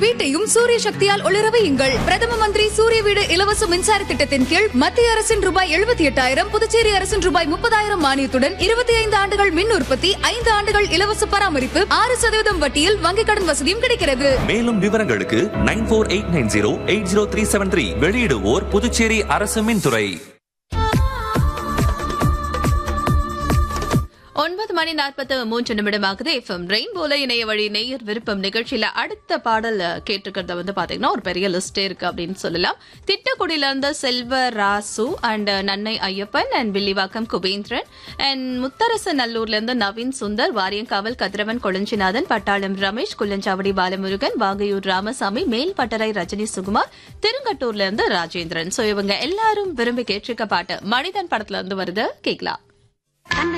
வீட்டையும் சூரிய சக்தியால் ஒளிர வையுங்கள் பிரதம மந்திரி சூரிய வீடு இலவச மின்சார திட்டத்தின் கீழ் மத்திய அரசின் ரூபாய் எழுபத்தி எட்டாயிரம் புதுச்சேரி அரசின் ரூபாய் முப்பதாயிரம் மானியத்துடன் இருபத்தி ஐந்து ஆண்டுகள் மின் உற்பத்தி ஐந்து ஆண்டுகள் இலவச பராமரிப்பு ஆறு சதவீதம் வட்டியில் வங்கிக் கடன் வசதியும் கிடைக்கிறது மேலும் விவரங்களுக்கு nine four eight nine zero eight zero three seven three வெளியிடுவோர் புதுச்சேரி அரசு மின்துறை ஒன்பது மணி நாற்பத்து மூன்று நிமிடமாகுது எஃப்எம் ரெயின்போல இணைய வழி நேயர் விருப்பம் நிகழ்ச்சியில அடுத்த பாடல் கேட்டிருக்கிறத வந்து பாத்தீங்கன்னா ஒரு பெரிய லிஸ்டே இருக்கு அப்படின்னு சொல்லலாம் திட்டக்குடியில இருந்த Selva Rasu and Nannai Ayyappan and Villivakkam Kubendran and முத்தரச நல்லூர்ல இருந்து நவீன் சுந்தர் வாரியங்காவல் கதிரவன் கொளஞ்சிநாதன் பட்டாளம் ரமேஷ் குள்ளஞ்சாவடி பாலமுருகன் வாகையூர் ராமசாமி மேல் பட்டறை ரஜினி சுகுமார் திருங்கட்டூர்ல இருந்து ராஜேந்திரன் சோ இவங்க எல்லாரும் விரும்பி கேட்டிருக்க பாட்டு மனிதன் படத்துல இருந்து வருது கேட்கலாம் அந்த